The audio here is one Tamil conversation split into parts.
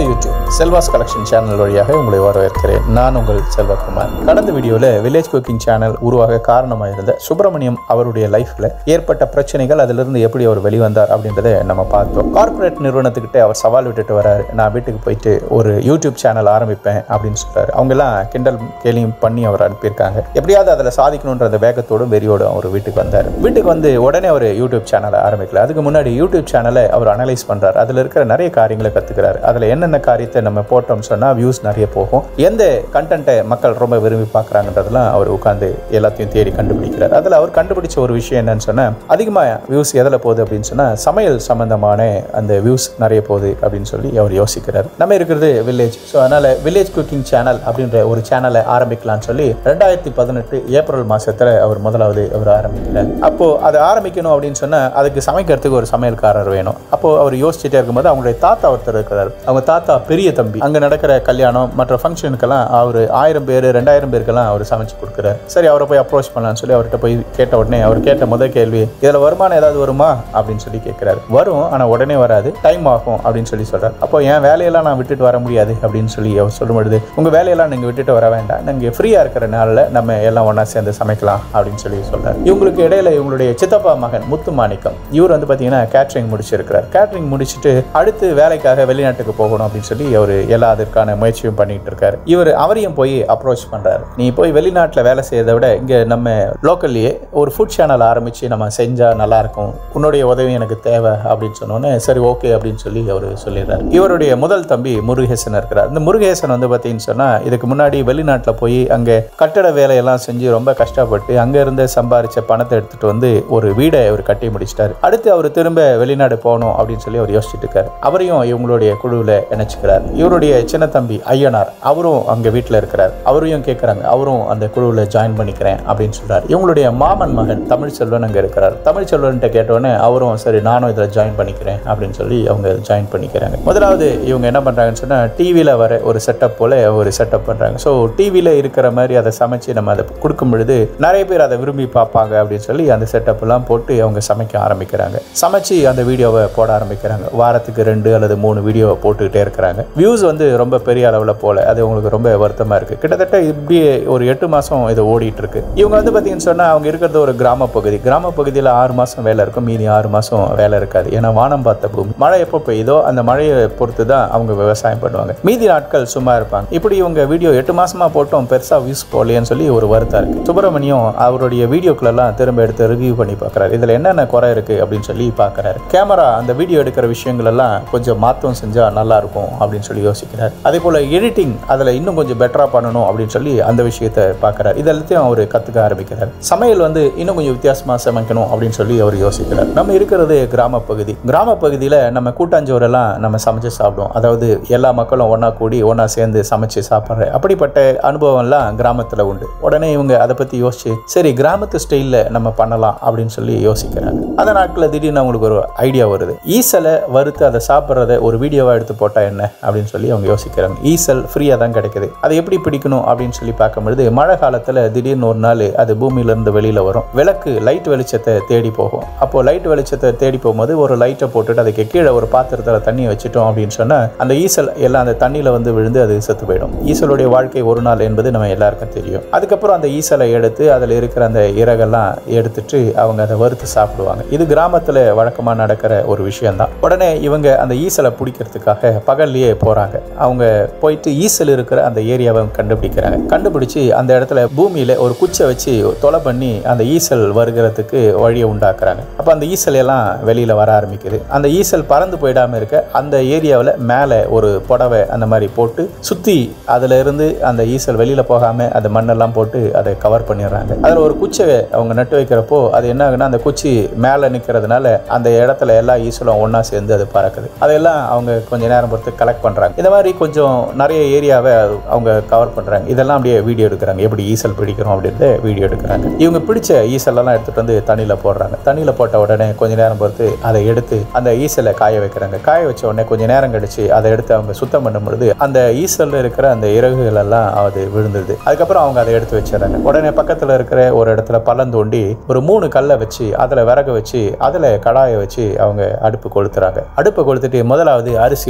யூடியூப் செல்வாஸ் கலெக்ஷன் சேனல் வழியாக உங்களை வரவேற்கிறேன் நான் உங்கள் செல்வகுமார் கடந்த வீடியோவில் வில்லேஜ் குக்கிங் சேனல் உருவாக காரணமாக இருந்த சுப்பிரமணியம் அவருடைய லைஃப்ல ஏற்பட்ட பிரச்சனைகள் அதிலிருந்து எப்படி அவர் வெளிவந்தார் அப்படின்றத நம்ம பார்த்தோம் கார்ப்பரேட் நிறுவனத்துக்கிட்ட அவர் சவால் விட்டுட்டு வராரு நான் வீட்டுக்கு போயிட்டு ஒரு யூடியூப் சேனல் ஆரம்பிப்பேன் அப்படின்னு சொல்றாரு அவங்க எல்லாம் கிண்டல் கேலியும் பண்ணி அவர் அனுப்பியிருக்காங்க எப்படியாவது அதில் சாதிக்கணுன்ற அந்த வேகத்தோடும் வெறியோடும் அவர் வீட்டுக்கு வந்தார் வீட்டுக்கு வந்து உடனே அவர் யூடியூப் சேனலை ஆரம்பிக்கல அதுக்கு முன்னாடி யூடியூப் சேனலை அவர் அனலைஸ் பண்றாரு அதில் இருக்கிற நிறைய காரியங்களை கத்துக்கிறாரு அதில் என்னென்ன காரியத்தை நம்ம போட்டோம் சொன்னா வியூஸ் நிறைய போகும் எந்த கண்டென்ட்டை மக்கள் ரொம்ப விரும்பி பார்க்குறாங்கன்றதெல்லாம் அவர் உட்காந்து எல்லாத்தையும் தேடி கண்டுபிடிக்கிறார் அதில் அவர் கண்டுபிடிச்ச ஒரு விஷயம் என்னன்னு சொன்னா அதிகமாக வியூஸ் எதில் போகுது அப்படின்னு சொன்னா சமையல் சம்பந்தமான அந்த வியூஸ் நிறைய போகுது அப்படின்னு சொல்லி அவர் யோசிக்கிறார் நம்ம இருக்கிறது வில்லேஜ் ஸோ அதனால வில்லேஜ் குக்கிங் சேனல் அப்படின்ற ஒரு சேனலை ஆரம்பிக்கலாம்னு சொல்லி ரெண்டாயிரத்தி பதினெட்டு ஏப்ரல் மாசத்துல அவர் முதலாவது அவர் ஆரம்பிக்கிறார் அப்போ அதை ஆரம்பிக்கணும் அப்படின்னு சொன்னா அதுக்கு சமைக்கிறதுக்கு ஒரு சமையல்காரர் வேணும் அப்போ அவர் யோசிச்சுட்டே இருக்கும்போது அவங்களுடைய தாத்தா ஒருத்தர் இருக்கிறார் அவங்க தாத்தா பெரிய தம்பி அங்க நடக்கிற கல்யாணம் மற்ற ஃபங்க்ஷனுக்கெல்லாம் அவர் ஆயிரம் பேர் ரெண்டாயிரம் பேருக்கெல்லாம் அவர் சமைச்சு கொடுக்குறாரு சரி அவரை போய் அப்ரோச் பண்ணலாம்னு சொல்லி அவர்கிட்ட போய் கேட்ட உடனே அவர் கேட்ட முதல் கேள்வி இதுல வருமானம் ஏதாவது வருமா அப்படின்னு சொல்லி கேட்கிறாரு வரும் ஆனா உடனே வராது டைம் ஆகும் அப்படின்னு சொல்லி சொல்றாரு அப்போ என் வேலையெல்லாம் நான் விட்டுட்டு வர முடியாது அப்படின்னு சொல்லி அவர் சொல்லும் பொழுது உங்க வேலையெல்லாம் நீங்க விட்டுட்டு வர வேண்டாம் நீங்க ஃப்ரீயா இருக்கிற நாளில் நம்ம எல்லாம் ஒண்ணா சேர்ந்து சமைக்கலாம் அப்படின்னு சொல்லி சொல்றாரு இவங்களுக்கு இடையில இவங்களுடைய சித்தப்பா மகன் முத்து மாணிக்கம் இவர் வந்து பாத்தீங்கன்னா கேட்டரிங் முடிச்சிருக்கிறார் கேட்டரிங் முடிச்சுட்டு அடுத்து வேலைக்காக வெளிநாட்டுக்கு போகணும் அப்படின்னு சொல்லி அவர் எல்லா அதற்கான முயற்சியும் பண்ணிட்டு இருக்காரு இவர் அவரையும் போய் அப்ரோச் பண்றாரு நீ போய் வெளிநாட்டில் வேலை செய்யறதை விட இங்க நம்ம லோக்கல்லையே ஒரு ஃபுட் சேனல் ஆரம்பிச்சு நம்ம செஞ்சா நல்லா இருக்கும் உன்னுடைய உதவி எனக்கு தேவை அப்படின்னு சொன்னோன்னே சரி ஓகே அப்படின்னு சொல்லி அவர் சொல்லிடுறாரு இவருடைய முதல் தம்பி முருகேசன் இருக்கிறார் இந்த முருகேசன் வந்து பார்த்தீங்கன்னு சொன்னா இதுக்கு முன்னாடி வெளிநாட்டில் போய் அங்கே கட்டட வேலையெல்லாம் செஞ்சு ரொம்ப கஷ்டப்பட்டு அங்க இருந்து சம்பாரிச்ச பணத்தை எடுத்துட்டு வந்து ஒரு வீடை அவர் கட்டி முடிச்சிட்டாரு அடுத்து அவர் திரும்ப வெளிநாடு போகணும் அப்படின்னு சொல்லி அவர் யோசிச்சுட்டு இருக்காரு அவரையும் இவங்களுடைய குழுவில் இணைச்சுக்கிறார் இவருடைய சின்ன தம்பி ஐயனார் அவரும் அங்க வீட்டில் இருக்கிறார் அவரையும் கேட்குறாங்க அவரும் அந்த குழுவில் ஜாயின் பண்ணிக்கிறேன் அப்படின்னு சொல்றாரு இவங்களுடைய மாமன் மகன் தமிழ் செல்வன் அங்கே இருக்கிறார் தமிழ் செல்வன்கிட்ட கேட்டோடனே அவரும் சரி நானும் இதில் ஜாயின் பண்ணிக்கிறேன் அப்படின்னு சொல்லி அவங்க ஜாயின் பண்ணிக்கிறாங்க முதலாவது இவங்க என்ன பண்றாங்கன்னு சொன்னா டிவியில் வர ஒரு செட்டப் போல ஒரு செட்டப் பண்றாங்க ஸோ டிவியில் இருக்கிற மாதிரி அதை சமைச்சு நம்ம அதை கொடுக்கும் பொழுது நிறைய பேர் அதை விரும்பி பார்ப்பாங்க அப்படின்னு சொல்லி அந்த செட்டப் எல்லாம் போட்டு அவங்க சமைக்க ஆரம்பிக்கிறாங்க சமைச்சு அந்த வீடியோவை போட ஆரம்பிக்கிறாங்க வாரத்துக்கு ரெண்டு அல்லது மூணு வீடியோவை போட்டுக்கிட்டே இருக்கிறாங்க வியூஸ் வந்து ரொம்ப பெரிய அளவில் போல அது உங்களுக்கு ரொம்ப வருத்தமாக இருக்கு கிட்டத்தட்ட இப்படியே ஒரு எட்டு மாதம் இது ஓடிட்டு இருக்கு இவங்க வந்து பார்த்தீங்கன்னு சொன்னால் அவங்க இருக்கிறது ஒரு கிராம பகுதி கிராம பகுதியில் ஆறு மாதம் வேலை இருக்கும் மீதி ஆறு மாதம் வேலை இருக்காது ஏன்னா வானம் பார்த்த பூமி மழை எப்போ பெய்யுதோ அந்த மழையை பொறுத்து தான் அவங்க விவசாயம் பண்ணுவாங்க மீதி நாட்கள் சும்மா இருப்பாங்க இப்படி இவங்க வீடியோ எட்டு மாசமா போட்டோம் பெருசா வியூஸ் போகலையேன்னு சொல்லி ஒரு வருத்தம் இருக்கு சுப்பிரமணியம் அவருடைய வீடியோக்களெல்லாம் திரும்ப எடுத்து ரிவ்யூ பண்ணி பார்க்குறாரு இதில் என்னென்ன குறை இருக்கு அப்படின்னு சொல்லி பார்க்குறாரு கேமரா அந்த வீடியோ எடுக்கிற விஷயங்கள் எல்லாம் கொஞ்சம் மாற்றம் செஞ்சா நல்லா இருக்கும் அப்படின்னு சொல்லி யோசிக்கிறார் அதே போல எடிட்டிங் அதில் இன்னும் கொஞ்சம் பெட்டரா பண்ணணும் அப்படின்னு சொல்லி அந்த விஷயத்தை பார்க்குறாரு இதெல்லாத்தையும் அவர் கற்றுக்க ஆரம்பிக்கிறார் சமையல் வந்து இன்னும் கொஞ்சம் வித்தியாசமா சமைக்கணும் அப்படின்னு சொல்லி அவர் யோசிக்கிறார் நம்ம இருக்கிறது கிராம பகுதி கிராம பகுதியில் நம்ம கூட்டாஞ்சோறெல்லாம் நம்ம சமைச்சு சாப்பிடுவோம் அதாவது எல்லா மக்களும் ஒன்றா கூடி ஒன்றா சேர்ந்து சமைச்சு சாப்பிட்ற அப்படிப்பட்ட அனுபவம்லாம் கிராமத்தில் உண்டு உடனே இவங்க அதை பற்றி யோசிச்சு சரி கிராமத்து ஸ்டைலில் நம்ம பண்ணலாம் அப்படின்னு சொல்லி யோசிக்கிறாங்க அந்த நாட்களில் திடீர்னு அவங்களுக்கு ஒரு ஐடியா வருது ஈசலை வறுத்து அதை சாப்பிட்றத ஒரு வீடியோவாக எடுத்து போட்டால் என்ன அப்படின்னு சொல்லி அவங்க யோசிக்கிறாங்க ஈசல் ஃப்ரீயாக தான் கிடைக்குது அதை எப்படி பிடிக்கணும் அப்படின்னு சொல்லி பார்க்கும்பொழுது மழை காலத்தில் திடீர்னு ஒரு நாள் அது பூமியிலேருந்து வெளியில் வரும் விளக்கு லைட் வெளிச்சத்தை தேடி போகும் அப்போது லைட் வெளிச்சத்தை தேடி போகும்போது ஒரு லைட்டை போட்டுட்டு அதுக்கு கீழே ஒரு பாத்திரத்தில் தண்ணி வச்சுட்டோம் அப்படின்னு சொன்னால் அந்த ஈசல் எல்லாம் அந்த தண்ணியில் வந்து விழுந்து அது செத்து போயிடும் ஈசலுடைய வாழ்க்கை ஒரு நாள் என்பது நம்ம எல்லாருக்கும் தெரியும் அதுக்கப்புறம் அந்த ஈசலை எடுத்து அதில் இருக்கிற அந்த இறகெல்லாம் எடுத்துட்டு அவங்க அதை வறுத்து சாப்பிடுவாங்க இது கிராமத்தில் வழக்கமாக நடக்கிற ஒரு விஷயம்தான் உடனே இவங்க அந்த ஈசலை பிடிக்கிறதுக்காக பகல்லையே போகிறாங்க அவங்க போயிட்டு ஈசல் இருக்கிற அந்த ஏரியாவை கண்டுபிடிக்கிறாங்க கண்டுபிடிச்சு அந்த இடத்துல பூமியில் ஒரு குச்சை வச்சு தொலை பண்ணி அந்த ஈசல் வருகிறதுக்கு வழியை உண்டாக்குறாங்க அப்போ அந்த ஈசல் எல்லாம் வெளியில் வர ஆரம்பிக்குது அந்த ஈசல் பறந்து போயிடாமல் இருக்க அந்த ஏரியாவில் மேலே ஒரு புடவை அந்த மாதிரி போட்டு சுற்றி அதில் இருந்து அந்த ஈசல் வெளியில் போகாமல் அந்த மண்ணெல்லாம் போட்டு அதை கவர் பண்ணிடுறாங்க அதில் ஒரு குச்சை அவங்க நட்டு வைக்கிறப்போ அது என்ன ஆகுனா அந்த குச்சி மேலே நிற்கிறதுனால அந்த இடத்துல எல்லா ஈசலும் ஒன்றா சேர்ந்து அது பறக்குது அதெல்லாம் அவங்க கொஞ்ச நேரம் பொறுத்து கலெக்ட் பண்ணுறாங்க இந்த மாதிரி கொஞ்சம் நிறைய ஏரியாவை அவங்க கவர் பண்ணுறாங்க இதெல்லாம் அப்படியே வீடியோ எடுக்கிறாங்க எப்படி ஈசல் பிடிக்கிறோம் அப்படின்றத வீடியோ எடுக்கிறாங்க இவங்க பிடிச்ச ஈசலெல்லாம் எடுத்துகிட்டு வந்து தண்ணியில் போடுறாங்க தண்ணியில் போட்ட உடனே கொஞ்ச நேரம் பொறுத்து அதை எடுத்து அந்த ஈசலை காய வைக்கிறாங்க காய வச்ச உடனே கொஞ்ச நேரம் கழிச்சு அதை எடுத்து அவங்க சுத்தம் பண்ணும் பொழுது அந்த ஈசல்ல இருக்கிற அந்த இறகுகள் எல்லாம் அது விழுந்தது அதுக்கப்புறம் அவங்க அதை எடுத்து வச்சிடறாங்க உடனே பக்கத்தில் இருக்கிற ஒரு இடத்துல பள்ளம் தோண்டி ஒரு மூணு கல்லை வச்சு அதில் விறகு வச்சு அதில் கடாயை வச்சு அவங்க அடுப்பு கொளுத்துறாங்க அடுப்பை கொளுத்துட்டு முதலாவது அரிசி எடுத்து அதை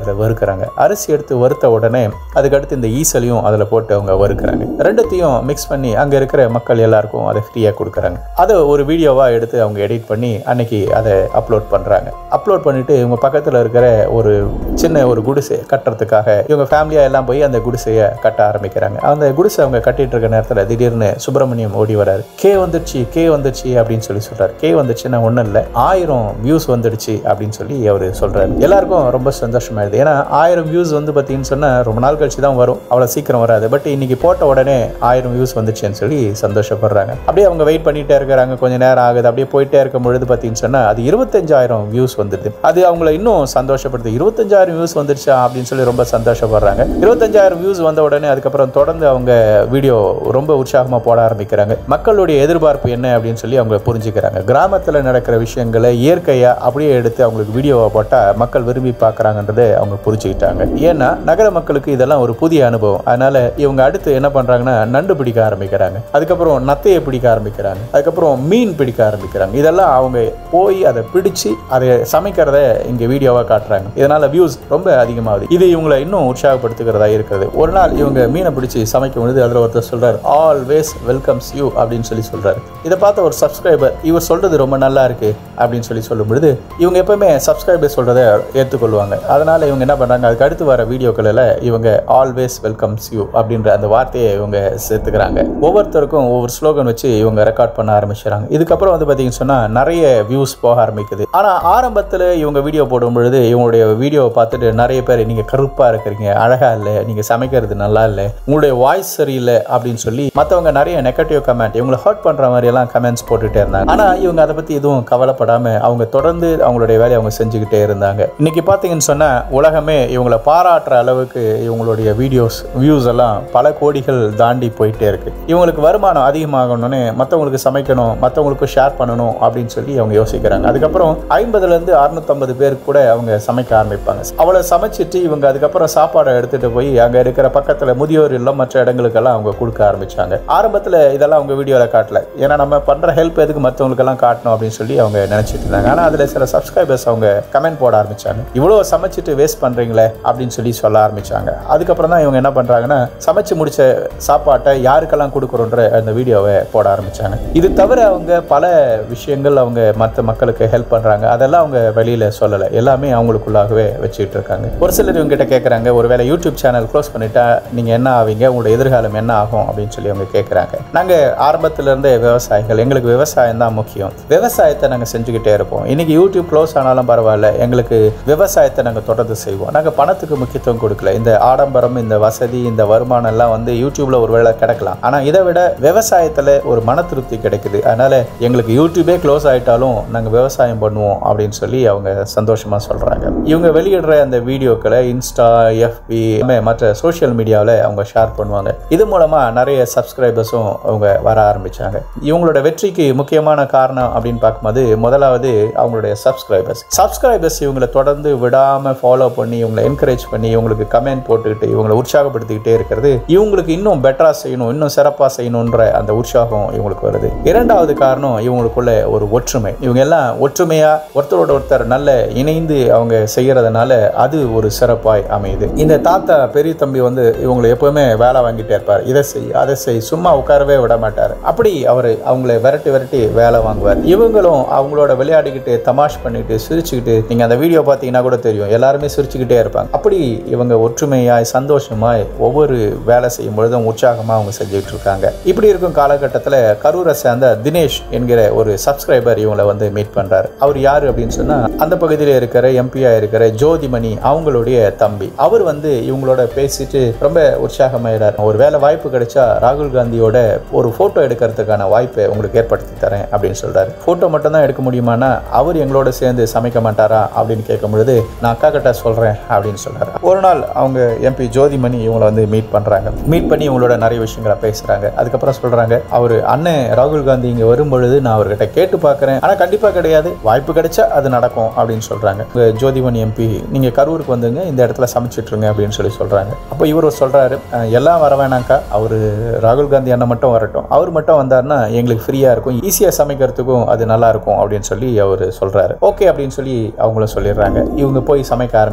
அதில் வறுக்கிறாங்க அரிசி எடுத்து வறுத்த உடனே அதுக்கடுத்து இந்த ஈசலையும் அதில் போட்டு அவங்க வறுக்கிறாங்க ரெண்டுத்தையும் மிக்ஸ் பண்ணி அங்கே இருக்கிற மக்கள் எல்லாருக்கும் அதை ஃப்ரீயாக கொடுக்குறாங்க அதை ஒரு வீடியோவாக எடுத்து அவங்க எடிட் பண்ணி அன்னைக்கு அதை அப்லோட் பண்ணுறாங்க அப்லோட் பண்ணிட்டு இவங்க பக்கத்தில் இருக்கிற ஒரு சின்ன ஒரு குடிசை கட்டுறதுக்காக இவங்க ஃபேமிலியாக எல்லாம் போய் அந்த குடிசையை கட்ட ஆரம்பிக்கிறாங்க அந்த குடிசை அவங்க கட்டிட்டு இருக்க நேரத்தில் திடீர்னு சுப்பிரமணியம் ஓடி வராரு கே வந்துடுச்சு கே வந்துடுச்சு அப்படின்னு சொல்லி சொல்றாரு கே வந்துடுச்சுன்னா ஒன்றும் இல்லை ஆயிரம் வியூஸ் வந்துடுச்சு அப்படின்னு சொல்லி அவர் சொல்றாரு எல்லாருக்கும் ரொம்ப சந்தோஷமாயிடுது ஏன்னா ஆயிரம் வியூஸ் வந்து பார்த்தீங்கன்னு சொன்னால் ரொம்ப நாள் கழிச்சு தான் வரும் அவ்வளோ சீக்கிரம் வராது பட் இன்னைக்கு போட்ட உடனே ஆயிரம் வியூஸ் வந்துச்சுன்னு சொல்லி சந்தோஷப்படுறாங்க அப்படியே அவங்க வெயிட் பண்ணிட்டே இருக்கிறாங்க கொஞ்ச நேரம் ஆகுது அப்படியே போயிட்டே இருக்கும் பொழுது பார்த்தீங்கன்னு சொன்னால் அது இருபத்தஞ்சாயிரம் வியூஸ் வந்துடுது அது அவங்கள இன்னும் சந்தோஷப்படுது இருபத்தஞ்சாயிரம் வியூஸ் வந்துருச்சா அப்படின்னு சொல்லி ரொம்ப சந்தோஷப்படுறாங்க இருபத்தஞ்சாயிரம் வியூஸ் வந்த உடனே அதுக்கப்புறம் தொடர்ந்து அவங்க வீடியோ ரொம்ப உற்சாகமாக போட ஆரம்பிக்கிறாங்க மக்களுடைய எதிர்பார்ப்பு என்ன அப்படின்னு சொல்லி அவங்க புரிஞ்சுக்கிறாங்க கிராமத்தில் நடக்கிற விஷயங்களை இயற்கையாக அப்படியே எடுத்து அவங்களுக்கு வீடியோவை போட்டால் மக்கள் விரும்பி பார்க்குறாங்கன்றதை அவங்க புரிஞ்சுக்கிட்டாங்க ஏன்னா நகர மக்களுக்கு இதெல்லாம் ஒரு புதிய அனுபவம் அதனால இவங்க அடுத்து என்ன பண்ணுறாங்கன்னா நண்டு பிடிக்க ஆரம்பிக்கிறாங்க அதுக்கப்புறம் நத்தையை பிடிக்க ஆரம்பிக்கிறாங்க அதுக்கப்புறம் மீன் பிடிக்க ஆரம்பிக்கிறாங்க இதெல்லாம் அவங்க போய் அதை பிடிச்சு அதை சமைக்கிறத இங்கே வீடியோவாக காட்டுறாங்க இதனால வியூஸ் ரொம்ப அதிகமாகுது இது இவங்களை இன்னும் உற்சாகப்படுத்துகிறதா இருக்கிறது ஒரு நாள் இவங்க மீனை பிடிச்சி சமைக்கும் பொழுது அதில் ஒருத்தர் சொல்றாரு ஆல்வேஸ் வெல்கம்ஸ் யூ அப்படின்னு சொல்லி சொல்றாரு இதை பார்த்த ஒரு சப்ஸ்கிரைபர் இவர் சொல்றது ரொம்ப நல்லா இருக்கு அப்படின்னு சொல்லி சொல்லும் பொழுது இவங்க எப்பவுமே சப்ஸ்கிரைபர் சொல்றதை ஏற்றுக்கொள்வாங்க அதனால இவங்க என்ன பண்றாங்க அதுக்கு அடுத்து வர வீடியோக்களில் இவங்க ஆல்வேஸ் வெல்கம்ஸ் யூ அப்படின்ற அந்த வார்த்தையை இவங்க சேர்த்துக்கிறாங்க ஒவ்வொருத்தருக்கும் ஒவ்வொரு ஸ்லோகன் வச்சு இவங்க ரெக்கார்ட் பண்ண ஆரம்பிச்சுறாங்க இதுக்கப்புறம் வந்து பார்த்தீங்கன்னு சொன்னால் நிறைய வியூஸ் போக ஆரம்பிக்குது ஆனால் ஆரம்பத்தில் இவங்க வீடியோ போடும் பொழுது இவங்களுடைய வீடியோவை பார்த்துட்டு நிறைய பேர் நீங்கள் கருப்பாக இருக்கிறீங்க அழகா இல்லை நீங்கள் சமைக்கிறது நல்லா இல்லை உங்களுடைய வாய்ஸ் சரியில்லை அப்படின்னு சொல்லி மற்றவங்க நிறைய நெகட்டிவ் கமெண்ட் இவங்களை ஹர்ட் பண்ணுற மாதிரி எல்லாம் கமெண்ட்ஸ் போட்டுட்டே இருந்தாங்க ஆனால் இவங்க அதை பற்றி எதுவும் கவலைப்படாமல் அவங்க தொடர்ந்து அவங்களுடைய வேலையை அவங்க செஞ்சுக்கிட்டே இருந்தாங்க இன்னைக்கு பார்த்தீங்கன்னு சொன்னால் உலகமே இவங்களை பாராட்டுற அளவுக்கு இவங்களுடைய வீடியோஸ் வியூஸ் எல்லாம் பல கோடிகள் தாண்டி போயிட்டே இருக்கு இவங்களுக்கு வருமானம் அதிகமாகணும்னு மற்றவங்களுக்கு சமைக்கணும் மற்றவங்களுக்கு ஷேர் பண்ணணும் அப்படின்னு சொல்லி அவங்க யோசிக்கிறாங்க அதுக்கப்புறம் ஐம்பதுலேருந்து அறுநூத்தம்பது பேர் கூட அவங்க சமைக்க ஆரம்பிப்பாங்க அவளை சமைச்சிட்டு இவங்க அதுக்கப்புறம் சாப்பாடை எடுத்துட்டு போய் அங்கே இருக்கிற பக்கத்தில் முதியோர் இல்லம் மற்ற இடங்களுக்கெல்லாம் அவங்க கொடுக்க ஆரம்பிச்சாங்க ஆரம்பத்தில் இதெல்லாம் அவங்க வீடியோவில் காட்டல ஏன்னா நம்ம பண்ணுற ஹெல்ப் எதுக்கு மற்றவங்களுக்கெல்லாம் காட்டணும் அப்படின்னு சொல்லி அவங்க நினச்சிட்டு இருந்தாங்க ஆனால் அதில் சில சப்ஸ்கிரைபர்ஸ் அவங்க கமெண்ட் போட ஆரம்பிச்சாங்க இவ்வளோ சமைச்சிட்டு வேஸ்ட் பண்ணுறீங்களே அப்படின்னு சொல்லி சொல்ல ஆரம்பிச்சாங்க அதுக்கப்புறம் தான் இவங்க என்ன பண்ணுறாங்கன்னா சமைச்சு முடிச்ச சாப்பாட்டை யாருக்கெல்லாம் கொடுக்குறோன்ற அந்த வீடியோவை போட ஆரம்பிச்சாங்க இது தவிர அவங்க பல விஷயங்கள் அவங்க மற்ற மக்களுக்கு ஹெல்ப் பண்ணுறாங்க அதெல்லாம் அவங்க வெளியில் சொல்லலை எல்லாமே அவங்களுக்குள்ளாகவே வச்சுக்கிட்டு இருக்காங்க ஒரு சிலர் இவங்க கிட்ட கேட்குறாங்க ஒருவேளை யூடியூப் சேனல் க்ளோஸ் பண்ணிட்டா நீங்கள் என்ன ஆவீங்க உங்களோட எதிர்காலம் என்ன ஆகும் அப்படின்னு சொல்லி அவங்க கேட்குறாங்க நாங்கள் ஆரம்பத்துல இருந்தே விவசாயிகள் எங்களுக்கு விவசாயம் தான் முக்கியம் விவசாயத்தை நாங்கள் செஞ்சுக்கிட்டே இருப்போம் இன்னைக்கு யூடியூப் க்ளோஸ் ஆனாலும் பரவாயில்ல எங்களுக்கு விவசாயத்தை நாங்கள் தொடர்ந்து செய்வோம் நாங்கள் பணத்துக்கு முக்கியத்துவம் கொடுக்கல இந்த ஆடம்பரம் இந்த வசதி இந்த வருமானம் எல்லாம் வந்து யூடியூப்ல ஒருவேளை கிடைக்கலாம் ஆனால் இதை விட விவசாயத்தில் ஒரு மன திருப்தி கிடைக்குது அதனால எங்களுக்கு யூடியூபே க்ளோஸ் ஆயிட்டாலும் நாங்கள் விவசாயம் பண்ணுவோம் அப்படின்னு சொல்லி அவங்க சந்தோஷமா சொல்றாங்க இவங்க வெளியிடுற அந்த வீடியோக்களை இன்ஸ்டா எஃபி மற்ற சோஷியல் மீடியாவில் அவங்க ஷேர் பண்ணுவாங்க இது மூலமா நிறைய சப்ஸ்கிரைபர்ஸும் அவங்க வர ஆரம்பிச்சாங்க இவங்களோட வெற்றிக்கு முக்கியமான காரணம் அப்படின்னு பார்க்கும்போது முதலாவது அவங்களுடைய சப்ஸ்கிரைபர்ஸ் சப்ஸ்கிரைபர்ஸ் இவங்களை தொடர்ந்து விடாம ஃபாலோ பண்ணி இவங்களை என்கரேஜ் பண்ணி இவங்களுக்கு கமெண்ட் போட்டுக்கிட்டு இவங்களை உற்சாகப்படுத்திக்கிட்டே இருக்கிறது இவங்களுக்கு இன்னும் பெட்டரா செய்யணும் இன்னும் சிறப்பாக செய்யணுன்ற அந்த உற்சாகம் இவங்களுக்கு வருது இரண்டாவது காரணம் இவங்களுக்குள்ள ஒரு ஒற்றுமை இவங்க எல்லாம் ஒற்றுமையா ஒருத்தரோட ஒருத்தர் நல்ல இணைந்து அவங்க செய்யறதுனால அது ஒரு சிறப்பாய் அமையுது இந்த தாத்தா பெரிய தம்பி வந்து இவங்களை எப்பவுமே வேலை வாங்கிட்டே இருப்பார் இதை செய் அதை செய் சும்மா உட்காரவே விட மாட்டார் அப்படி அவர் அவங்களை விரட்டி விரட்டி வேலை வாங்குவார் இவங்களும் அவங்களோட விளையாடிக்கிட்டு தமாஷ் பண்ணிட்டு சிரிச்சுக்கிட்டு நீங்க அந்த வீடியோ பார்த்தீங்கன்னா கூட தெரியும் எல்லாருமே சிரிச்சுக்கிட்டே இருப்பாங்க அப்படி இவங்க ஒற்றுமையாய் சந்தோஷமாய் ஒவ்வொரு வேலை செய்யும் பொழுதும் உற்சாகமா அவங்க செஞ்சுட்டு இருக்காங்க இப்படி இருக்கும் காலகட்டத்தில் கரூரை சேர்ந்த தினேஷ் என்கிற ஒரு சப்ஸ்கிரைபர் இவங்களை வந்து மீட் பண்றாரு அவர் யாரு அப்படின்னு சொன்னா அந்த பகுதியில் இருக்கிற எம்பியா இருக்கிற ஜோதிமணி அவங்களுடைய தம்பி அவர் வந்து இவங்களோட பேசிட்டு ரொம்ப உற்சாகமாயிடார் ஒரு வேலை வாய்ப்பு கிடைச்சா ராகுல் காந்தியோட ஒரு போட்டோ எடுக்கிறதுக்கான வாய்ப்பை உங்களுக்கு ஏற்படுத்தி தரேன் அப்படின்னு சொல்றாரு போட்டோ மட்டும் தான் எடுக்க முடியுமானா அவர் எங்களோட சேர்ந்து சமைக்க மாட்டாரா அப்படின்னு கேட்கும் பொழுது நான் அக்கா கிட்ட சொல்றேன் அப்படின்னு சொல்றாரு ஒரு நாள் அவங்க எம்பி ஜோதிமணி இவங்களை வந்து மீட் பண்றாங்க மீட் பண்ணி இவங்களோட நிறைய விஷயங்களை பேசுறாங்க அதுக்கப்புறம் சொல்றாங்க அவர் அண்ணன் ராகுல் காந்தி இங்க வரும் பொழுது நான் அவர்கிட்ட கேட்டு பார்க்கறேன் ஆனா கண்டிப்பா கிடையாது வாய்ப்பு கிடைச்சா அது நடக்கும் அப்படின்னு சொல்றாங்க உங்க ஜோதிமணி எம்பி நீங்க கரூருக்கு வந்துங்க இந்த இடத்துல சமைச்சிட்டுருங்க அப்படின்னு சொல்லி சொல்றாங்க அப்போ இவர் சொல்றாரு "அஹ், எல்லாம் வர வேணாக்கா அவரு ராகுல் காந்தி அண்ணன் மட்டும் வரட்டும் அவர் மட்டும் வந்தாருன்னா எங்களுக்கு ஃப்ரீயா இருக்கும் ஈஸியா சமைக்கிறதுக்கும் அது நல்லா இருக்கும் அப்படின்னு சொல்லி அவர் சொல்றாரு ஓகே அப்படின்னு சொல்லி அவங்களும் சொல்லிடுறாங்க இவங்க போய் சமைக்க ஆரம்பிக்கிறாங்க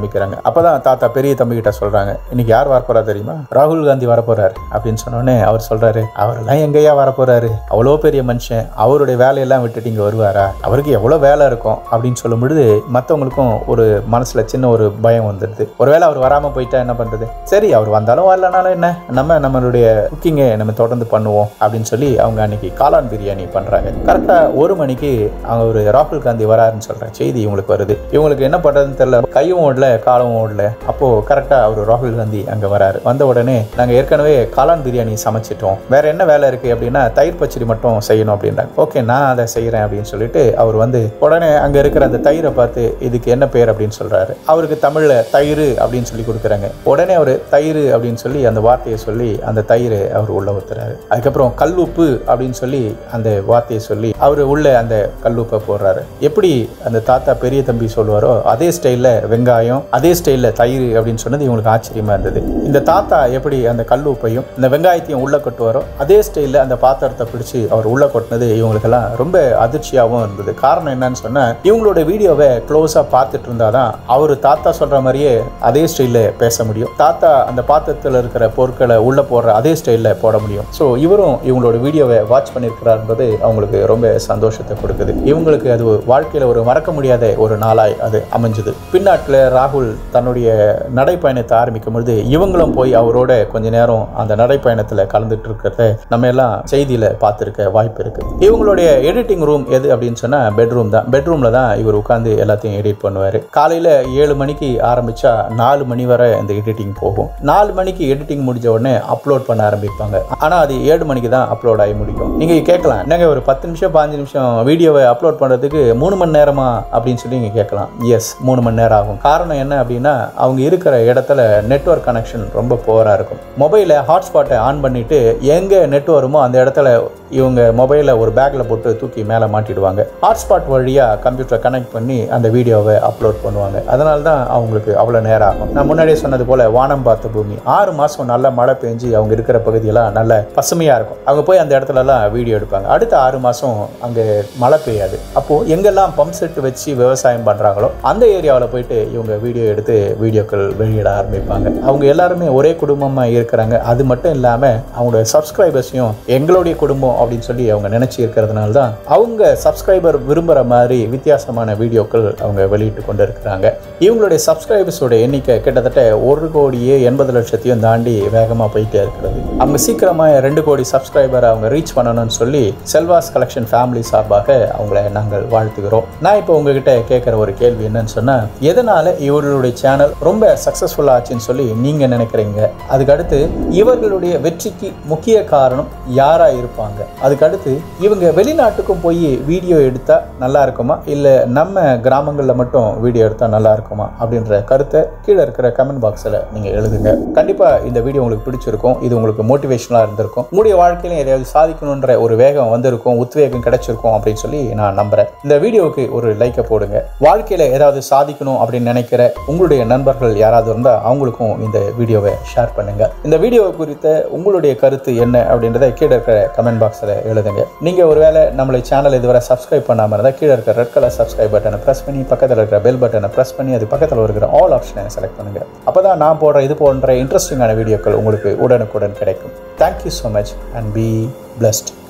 ஆரம்பிக்கிறாங்க அப்பதான் தாத்தா பெரிய தம்பி கிட்ட சொல்றாங்க இன்னைக்கு யார் வரப்போறா தெரியுமா ராகுல் காந்தி வரப்போறாரு அப்படின்னு சொன்னோடனே அவர் சொல்றாரு அவரெல்லாம் எங்கேயா வரப்போறாரு அவ்வளோ பெரிய மனுஷன் அவருடைய வேலையெல்லாம் விட்டுட்டு இங்க வருவாரா அவருக்கு எவ்வளோ வேலை இருக்கும் அப்படின்னு சொல்லும் பொழுது மற்றவங்களுக்கும் ஒரு மனசுல சின்ன ஒரு பயம் வந்துடுது ஒருவேளை அவர் வராம போயிட்டா என்ன பண்றது சரி அவர் வந்தாலும் வரலனாலும் என்ன நம்ம நம்மளுடைய குக்கிங்கை நம்ம தொடர்ந்து பண்ணுவோம் அப்படின்னு சொல்லி அவங்க அன்னைக்கு காளான் பிரியாணி பண்றாங்க கரெக்டா ஒரு மணிக்கு அவங்க ஒரு ராகுல் காந்தி வராருன்னு சொல்ற செய்தி இவங்களுக்கு வருது இவங்களுக்கு என்ன பண்றதுன்னு தெரியல கையும் ஓடல காலும் ஓடல அப்போ கரெக்டா அவர் ராகுல் காந்தி அங்க வராரு வந்த உடனே நாங்க ஏற்கனவே காளான் பிரியாணி சமைச்சிட்டோம் வேற என்ன வேலை இருக்கு அப்படின்னா தயிர் பச்சடி மட்டும் செய்யணும் அப்படின்றாங்க ஓகே நான் அதை செய்யறேன் அப்படின்னு சொல்லிட்டு அவர் வந்து உடனே அங்க இருக்கிற அந்த தயிரை பார்த்து இதுக்கு என்ன பேர் அப்படின்னு சொல்றாரு அவருக்கு தமிழ்ல தயிர் அப்படின்னு சொல்லி கொடுக்குறாங்க உடனே அவர் தயிர் அப்படின்னு சொல்லி அந்த வார்த்தையை சொல்லி அந்த தயிர் அவர் உள்ள ஊத்துறாரு அதுக்கப்புறம் கல்லுப்பு அப்படின்னு சொல்லி அந்த வார்த்தையை சொல்லி அவர் உள்ள அந்த கல்லுப்பை போடுறாரு எப்படி அந்த தாத்தா பெரிய தம்பி சொல்லுவாரோ அதே ஸ்டைல்ல வெங்காயம் அதே ஸ்டைல்ல தயிர் அப்படின்னு சொன்னது இவங்களுக்கு ஆச்சரியமா இருந்தது இந்த தாத்தா எப்படி அந்த கல்லுப்பையும் இந்த வெங்காயத்தையும் உள்ள கொட்டுவாரோ அதே ஸ்டைல்ல அந்த பாத்திரத்தை பிடிச்சு அவர் உள்ள கொட்டினது இவங்களுக்கெல்லாம் ரொம்ப அதிர்ச்சியாகவும் இருந்தது காரணம் என்னன்னு சொன்னா இவங்களோட வீடியோவை க்ளோஸா பார்த்துட்டு இருந்தாதான் அவர் தாத்தா சொல்ற மாதிரியே அதே ஸ்டைல்ல பேச முடியும் தாத்தா அந்த பாத்திரத்தில் இருக்கிற பொருட்களை உள்ள போடுற அதே ஸ்டைல்ல போட முடியும் ஸோ இவரும் இவங்களோட வீடியோவை வாட்ச் பண்ணியிருக்கிறார் என்பது அவங்களுக்கு ரொம்ப சந்தோஷத்தை கொடுக்குது இவங்களுக்கு அது ஒரு வாழ்க்கையில ஒரு மறக்க முடியாத ஒரு நாளாய் அது அமைஞ்சது பின்னாட்டில் ராகுல் தன்னுடைய நடைப்பயணத்தை ஆரம்பிக்கும் பொழுது இவங்களும் போய் அவரோட கொஞ்ச நேரம் அந்த நடைப்பயணத்தில் கலந்துட்டு இருக்கிறத நம்ம எல்லாம் செய்தியில பார்த்துருக்க வாய்ப்பு இருக்கு இவங்களுடைய எடிட்டிங் ரூம் எது அப்படின்னு சொன்னா பெட்ரூம் தான் பெட்ரூம்ல தான் இவர் உட்காந்து எல்லாத்தையும் எடிட் பண்ணுவார் காலையில ஏழு மணிக்கு ஆரம்பிச்சா நாலு மணி வரை இந்த எடிட்டிங் போகும் நாலு மணிக்கு எடிட்டிங் முடிஞ்ச உடனே அப்லோட் பண்ண ஆரம்பிப்பாங்க ஆனா அது ஏழு மணிக்கு தான் அப்லோட் ஆகி முடிக்கும் நீங்க கேட்கலாம் என்னங்க ஒரு பத்து நிமிஷம் பாஞ்சு நிமிஷம் வீடியோவை அப்லோட் பண்றதுக்கு மூணு மணி நேரமா அப்படின்னு சொல்லி நீங்க கேட்கலாம் எஸ் மூணு மணி நேரம் ஆகும் காரணம் என்ன அப்படின்னா அவங்க இருக்கிற இடத்துல நெட்வொர்க் கனெக்ஷன் ரொம்ப போரா இருக்கும் மொபைலை ஹாட்ஸ்பாட்டை ஆன் பண்ணிட்டு எங்க நெட் வருமோ அந்த இடத்துல இவங்க மொபைலை ஒரு பேக்கில் போட்டு தூக்கி மேலே மாட்டிடுவாங்க ஹாட்ஸ்பாட் வழியாக கம்ப்யூட்டரை கனெக்ட் பண்ணி அந்த வீடியோவை அப்லோட் பண்ணுவாங்க அதனால தான் அவங்களுக்கு அவ்வளோ நேரம் ஆகும் நான் முன்னாடியே சொன்னது போல் வானம் பார்த்த பூமி ஆறு மாதம் நல்ல மழை பெஞ்சு அவங்க இருக்கிற பகுதியெல்லாம் நல்ல பசுமையாக இருக்கும் அவங்க போய் அந்த இடத்துலலாம் வீடியோ எடுப்பாங்க அடுத்த ஆறு மாதம் அங்கே மழை பெய்யாது அப்போது எங்கெல்லாம் பம்ப் செட் வச்சு விவசாயம் பண்ணுறாங்களோ அந்த ஏரியாவில் போயிட்டு இவங்க வீடியோ எடுத்து வீடியோக்கள் வெளியிட ஆரம்பிப்பாங்க அவங்க எல்லாருமே ஒரே குடும்பமாக இருக்கிறாங்க அது மட்டும் இல்லாமல் அவங்களோட சப்ஸ்கிரைபர்ஸையும் எங்களுடைய குடும்பம் அப்படின்னு சொல்லி அவங்க நினைச்சு இருக்கிறதுனால தான் அவங்க சப்ஸ்கிரைபர் விரும்புகிற மாதிரி வித்தியாசமான வீடியோக்கள் அவங்க வெளியிட்டு கொண்டு இருக்கிறாங்க இவங்களுடைய சப்ஸ்கிரைபர்ஸோட எண்ணிக்கை கிட்டத்தட்ட ஒரு கோடியே எண்பது லட்சத்தையும் தாண்டி வேகமாக போயிட்டே இருக்கிறது அவங்க சீக்கிரமாக ரெண்டு கோடி சப்ஸ்கிரைபர் அவங்க ரீச் பண்ணணும்னு சொல்லி செல்வாஸ் கலெக்ஷன் ஃபேமிலி சார்பாக அவங்கள நாங்கள் வாழ்த்துகிறோம் நான் இப்போ உங்ககிட்ட கேட்குற ஒரு கேள்வி என்னன்னு சொன்னால் எதனால இவர்களுடைய சேனல் ரொம்ப சக்ஸஸ்ஃபுல்லாக ஆச்சுன்னு சொல்லி நீங்கள் நினைக்கிறீங்க அதுக்கடுத்து இவர்களுடைய வெற்றிக்கு முக்கிய காரணம் யாராக இருப்பாங்க அதுக்கடுத்து இவங்க வெளிநாட்டுக்கும் போய் வீடியோ எடுத்தால் நல்லா இருக்குமா இல்லை நம்ம கிராமங்களில் மட்டும் வீடியோ எடுத்தால் நல்லா இருக்குமா அப்படின்ற கருத்தை கீழே இருக்கிற கமெண்ட் பாக்ஸில் நீங்கள் எழுதுங்க கண்டிப்பாக இந்த வீடியோ உங்களுக்கு பிடிச்சிருக்கும் இது உங்களுக்கு மோட்டிவேஷனலாக இருந்திருக்கும் உங்களுடைய வாழ்க்கையிலும் எதையாவது சாதிக்கணுன்ற ஒரு வேகம் வந்திருக்கும் உத்வேகம் கிடைச்சிருக்கும் அப்படின்னு சொல்லி நான் நம்புகிறேன் இந்த வீடியோவுக்கு ஒரு லைக்கை போடுங்க வாழ்க்கையில் ஏதாவது சாதிக்கணும் அப்படின்னு நினைக்கிற உங்களுடைய நண்பர்கள் யாராவது இருந்தால் அவங்களுக்கும் இந்த வீடியோவை ஷேர் பண்ணுங்க இந்த வீடியோ குறித்த உங்களுடைய கருத்து என்ன அப்படின்றத கீழே இருக்கிற கமெண்ட் பாக்ஸில் எழுதுங்க நீங்கள் ஒருவேளை நம்மளை சேனல் இதுவரை சப்ஸ்கிரைப் பண்ணாமல் இருந்தால் கீழே இருக்கிற ரெட் கலர் சப்ஸ்கிரைப் பட்டனை ப்ரெஸ் பண்ணி பக்கத்தில் இருக்கிற பெல் பட்டனை ப்ரெஸ் பண்ணி அது பக்கத்தில் இருக்கிற ஆல் ஆப்ஷனை செலக்ட் பண்ணுங்க அப்போ தான் நான் போடுற இது போன்ற இன்ட்ரெஸ்டிங்கான வீடியோக்கள் உங்களுக்கு உடனுக்குடன் கிடைக்கும் thank you so much and be blessed